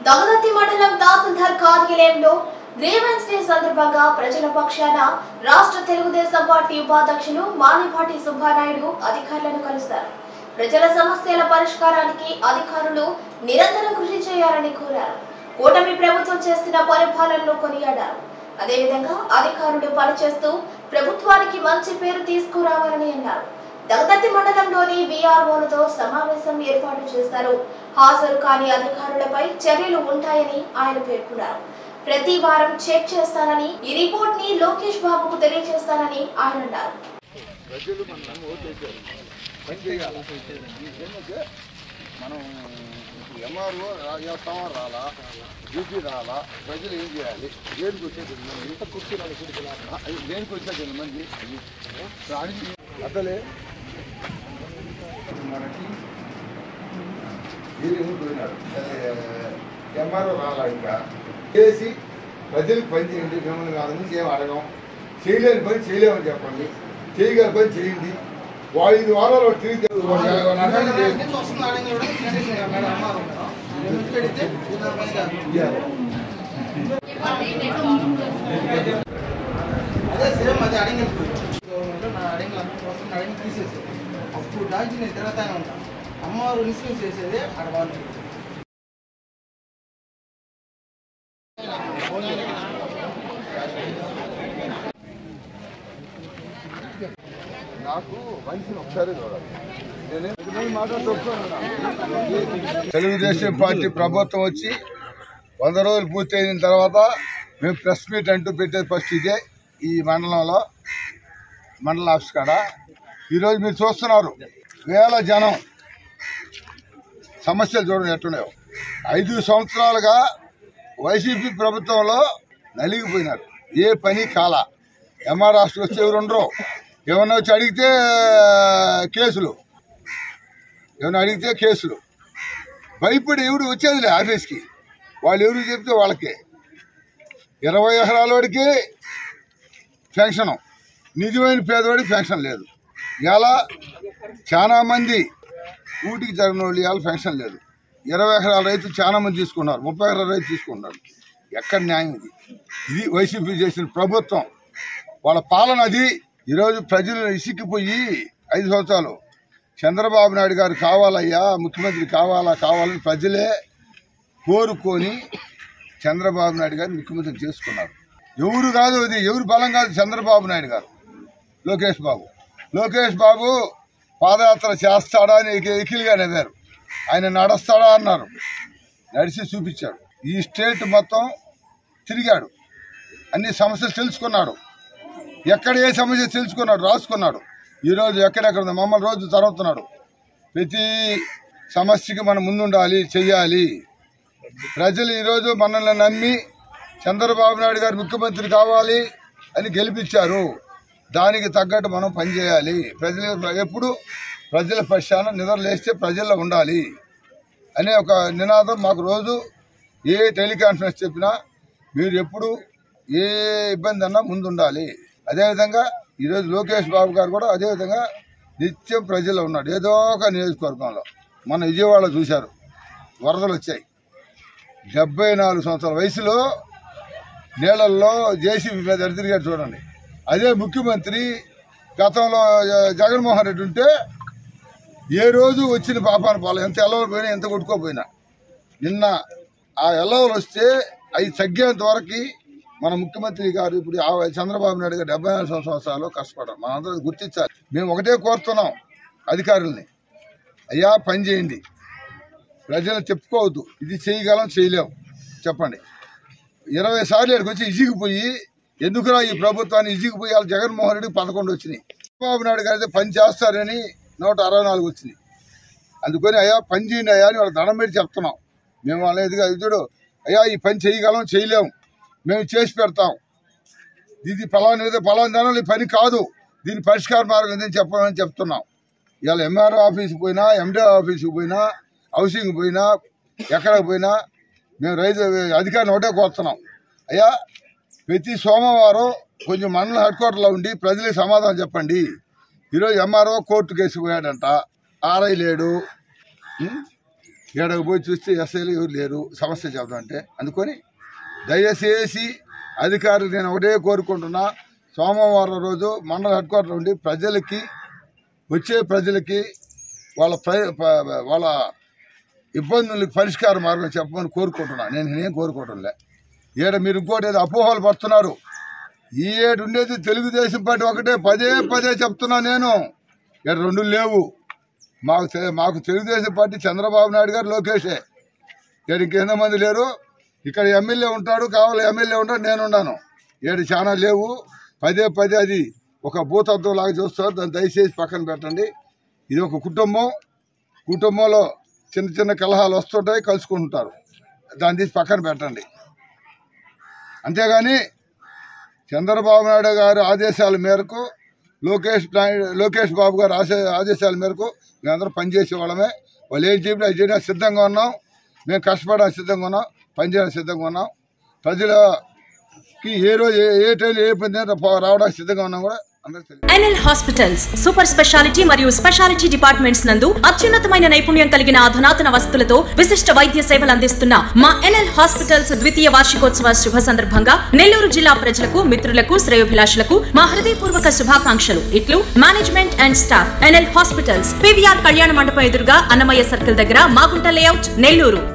దగదత్తి మండలం తహసీల్దార్ కార్యాలయంలో grievance day సందర్భంగా ప్రజల పక్షాన రాష్ట్ర తెలుగుదేశం పార్టీ ఉపాధ్యక్షులు మానిపాటి సుబ్బానాయుడు అధికారులను కలుస్తారు ప్రజల సమస్యల పరిష్కారానికి అధికారులు నిరంతరం కృషి చేయాలని కోరారు కూటమి ప్రభుత్వం చేస్తున్న పరిపాలనను కొనియాడారు అదేవిధంగా అధికారులు పనిచేస్తూ ప్రభుత్వానికి మంచి పేరు తీసుకురావాలని అన్నారు దగదత్తి మండలంలోని వీఆర్ఓలతో సమావేశం ఏర్పాటు చేశారు హాజరు కాని అధికారులపై చర్యలు ఉంటాయని ఆయన పేర్కొన్నారు ప్రతి వారం చెక్ చేస్తానని ఈ రిపోర్ట్ ని లోకేష్ బాబుకు తెలియజేస్తానని ఆయన అన్నారు ప్రజలు మనం ఓటేశారు పని చేయాలి ఏంటంటే మనం ఇప్పుడు ఎంఆర్ఓ చేస్తామా రాలా డ్యూటీ రాలా ప్రజలు ఏం చేయాలి దేనికి వచ్చేది మనం ఇంత కూర్చున్నాడు దేనికి వచ్చేది మంది దానికి అసలే మనకి వీరు పోయినారు ఎంఆర్ఓ రాలా ఇంకా చేసి ప్రజలకు పని చేయండి మిమ్మల్ని కాదు నుంచి ఏం అడగం చేయలేని పని చేయలేమని చెప్పండి చేయగల పని చేయండి వాళ్ళు ఐదు వారాలు తిరిగి నుంచి వస్తున్న ఆడంగి కూడా కండిషన్ కదా మేడం అమ్మారు మేడం ఎందుకు పెడితే ఇద్దరు పని కాదు. అదే సేమ్ అది అడంగి గవర్నమెంట్ నా అడంగి అందరూ వస్తున్న అడంగి తీసేసేది అప్పుడు దాచి నేను తిరుగుతానే ఉంటాను అమ్మవారు ఇన్సూరెన్స్ చేసేది అక్కడ వాళ్ళు నాకు మనిషిని ఒకసారి చూడాలి నేనే మాట్లాడుతూ తెలుగుదేశం పార్టీ ప్రభుత్వం వచ్చి వంద రోజులు పూర్తయిన తర్వాత మేము ప్రెస్ మీట్ అంటూ పెట్టేది ఫస్ట్ ఇదే ఈ మండలంలో మండల ఆఫీస్ కాడ ఈరోజు మీరు చూస్తున్నారు వేల జనం సమస్యలు చూడండి ఎట్టున్నాయో ఐదు సంవత్సరాలుగా వైసీపీ ప్రభుత్వంలో నలిగిపోయినారు ఏ పని కాల ఎంఆర్ హాస్టల్ వచ్చి ఎవరు ఉండరు ఏమన్నా వచ్చి అడిగితే కేసులు ఏమన్నా అడిగితే కేసులు భయపడి ఎవడు వచ్చేదిలే ఆఫీస్కి వాళ్ళు ఎవరు చెప్తే వాళ్ళకే ఇరవై ఎకరాల వాడికి పెన్షన్ నిజమైన పేదవాడికి పెన్షన్ లేదు ఇలా చాలా మంది ఊటికి జరిగిన వాళ్ళు ఇవాళ పెన్షన్ లేదు ఇరవై ఎకరాల రైతు చాలా మంది తీసుకున్నారు ముప్పై ఎకరాల రైతు తీసుకున్నారు ఎక్కడ న్యాయం ఇది ఇది వైసీపీ చేసిన ప్రభుత్వం వాళ్ళ పాలన అది ఈరోజు ప్రజలు ఇసిక్కిపోయి ఐదు సంవత్సరాలు చంద్రబాబు నాయుడు గారు కావాలయ్యా ముఖ్యమంత్రి కావాలా కావాలని ప్రజలే కోరుకొని చంద్రబాబు నాయుడు గారు ముఖ్యమంత్రి చేసుకున్నారు ఎవరు కాదు అది ఎవరు బలం కాదు చంద్రబాబు నాయుడు గారు లోకేష్ బాబు లోకేష్ బాబు పాదయాత్ర చేస్తాడా అని ఎకి- ఎకిలిగా నవ్వారు ఆయన నడుస్తాడా అన్నారు నడిచి చూపించాడు ఈ స్టేట్ మొత్తం తిరిగాడు అన్ని సమస్యలు తెలుసుకున్నాడు ఎక్కడ ఏ సమస్య తెలుసుకున్నాడు రాసుకున్నాడు ఈరోజు ఎక్కడెక్కడ ఉంది మమ్మల్ని రోజు చదువుతున్నాడు ప్రతి సమస్యకి మనం ముందుండాలి చెయ్యాలి ప్రజలు ఈరోజు మనల్ని నమ్మి చంద్రబాబు నాయుడు గారు ముఖ్యమంత్రి కావాలి అని గెలిపించారు దానికి తగ్గట్టు మనం పనిచేయాలి ప్రజలు ఎప్పుడు ప్రజల పక్షాన నిద్ర లేస్తే ప్రజల్లో ఉండాలి అనే ఒక నినాదం మాకు రోజు ఏ టెలికాన్ఫరెన్స్ చెప్పినా మీరు ఎప్పుడు ఏ ఇబ్బంది అన్నా ముందుండాలి అదేవిధంగా ఈరోజు లోకేష్ బాబు గారు కూడా అదేవిధంగా నిత్యం ప్రజల్లో ఉన్నాడు ఏదో ఒక నియోజకవర్గంలో మన విజయవాడలో చూశారు వరదలు వచ్చాయి డెబ్బై నాలుగు సంవత్సరాల వయసులో నీళ్ళల్లో జేసీబీ మీద ఎడతిరిగారు చూడండి అదే ముఖ్యమంత్రి గతంలో జ- జగన్మోహన్ రెడ్డి ఉంటే ఏ రోజు వచ్చిన పాపాన పోలే ఎంత ఎల్లవలు పోయినా ఎంత కొట్టుకోపోయినా నిన్న ఆ ఎల్లవలు వస్తే అవి తగ్గేంత వరకు మన ముఖ్యమంత్రి గారు ఇప్పుడు ఆ చంద్రబాబు నాయుడు గారు డెబ్బై నాలుగు సంవత్సరాలు కష్టపడ్డారు మనందరూ గుర్తించాలి మేము ఒకటే కోరుతున్నాం అధికారుల్ని అయ్యా పని చేయండి ప్రజలు చెప్పుకోవద్దు ఇది చేయగలం చేయలేం చెప్పండి ఇరవై సార్లు ఇక్కడికి వచ్చి ఇజిగిపోయి ఎందుకురా ఈ ప్రభుత్వాన్ని ఇజిగిపోయి వాళ్ళ జగన్మోహన్ రెడ్డికి పదకొండు వచ్చినాయి చంద్రబాబు నాయుడు గారు అయితే పని చేస్తారని నూట అరవై నాలుగు వచ్చినాయి అందుకని అయ్యా పని చేయండి అయ్యా అని వాళ్ళకి దండం పెట్టి చెప్తున్నాం మేము వాళ్ళ ఎదుగా చూడు అయ్యా ఈ పని చేయగలం చేయలేం మేము చేసి పెడతాం ఇది ఫలానా ఏదో ఫలానా దానిలో ఈ పని కాదు దీని పరిష్కార మార్గం ఏదని చెప్పమని చెప్తున్నాం ఇవాళ ఎంఆర్ఓ ఆఫీస్కి పోయినా ఎండి ఆఫీస్కి పోయినా హౌసింగ్ పోయినా ఎక్కడికి పోయినా మేము రైతు అధికారిని ఒకటే కోరుతున్నాం అయ్యా ప్రతి సోమవారం కొంచెం మండల హెడ్ క్వార్టర్లో ఉండి ప్రజలకు సమాధానం చెప్పండి ఈరోజు ఎంఆర్ఓ కోర్టు కేసు పోయాడంట ఆర్ఐ లేడు ఉం? ఏడకు పోయి చూస్తే ఎస్ఐలు ఎవరు లేరు సమస్య చెప్దామంటే అందుకొని దయచేసి అధికారులు నేను ఒకటే కోరుకుంటున్నా సోమవారం రోజు మండల హెడ్ క్వార్టర్ నుండి ప్రజలకి వచ్చే ప్రజలకి వాళ్ళ ప్ర- ప- వాళ్ళ ఇబ్బందులకు పరిష్కార మార్గం చెప్పమని కోరుకుంటున్నా నేను నేనేం కోరుకోవటంలే ఈడ మీరు ఇంకోటి ఏదో అపోహలు పడుతున్నారు ఈ ఏడు ఉండేది తెలుగుదేశం పార్టీ ఒకటే పదే పదే చెప్తున్నా నేను ఇక్కడ రెండు లేవు మాకు తె- మాకు తెలుగుదేశం పార్టీ చంద్రబాబు నాయుడు గారు లోకేషే ఇక్కడ ఇంకెంత మంది లేరు ఇక్కడ ఎమ్మెల్యే ఉంటాడు కావాలి ఎమ్మెల్యే ఉంటాడు నేను ఉన్నాను ఏడు చాలా లేవు పదే పదే అది ఒక భూతత్వం లాగా చూస్తారు దాన్ని దయచేసి పక్కన పెట్టండి ఇది ఒక కుటుంబం కుటుంబంలో చిన్న చిన్న కలహాలు వస్తుంటాయి కలుసుకుంటుంటారు దాన్ని తీసి పక్కన పెట్టండి అంతేగాని చంద్రబాబు నాయుడు గారి ఆదేశాల మేరకు లోకేష్ నాయుడు లోకేష్ బాబు గారి ఆశ- ఆదేశాల మేరకు మేమందరం పనిచేసే వాళ్ళమే వాళ్ళు ఏం చెప్పినా అది చేయడానికి సిద్ధంగా ఉన్నాం మేము కష్టపడడానికి సిద్ధంగా ఉన్నాం పనిచేయడానికి సిద్ధంగా ఉన్నాం ప్రజలకి ఏ రోజు ఏ- ఏ టైం ఏ పని రావడానికి సిద్ధంగా ఉన్నాం కూడా అందరికీ తెలియదు ఎన్ఎల్ హాస్పిటల్స్ సూపర్ స్పెషాలిటీ మరియు స్పెషాలిటీ డిపార్ట్మెంట్స్ నందు అత్యున్నతమైన నైపుణ్యం కలిగిన అధునాతన వసతులతో విశిష్ట వైద్య సేవలు అందిస్తున్న మా ఎన్ఎల్ హాస్పిటల్స్ ద్వితీయ వార్షికోత్సవ శుభ సందర్భంగా నెల్లూరు జిల్లా ప్రజలకు మిత్రులకు శ్రేయోభిలాషులకు మా హృదయపూర్వక శుభాకాంక్షలు ఇట్లు management and staff NL hospitals PVR కళ్యాణ మండపం ఎదురుగా అన్నమయ్య సర్కిల్ దగ్గర మాగుంట లేఅవుట్ నెల్లూరు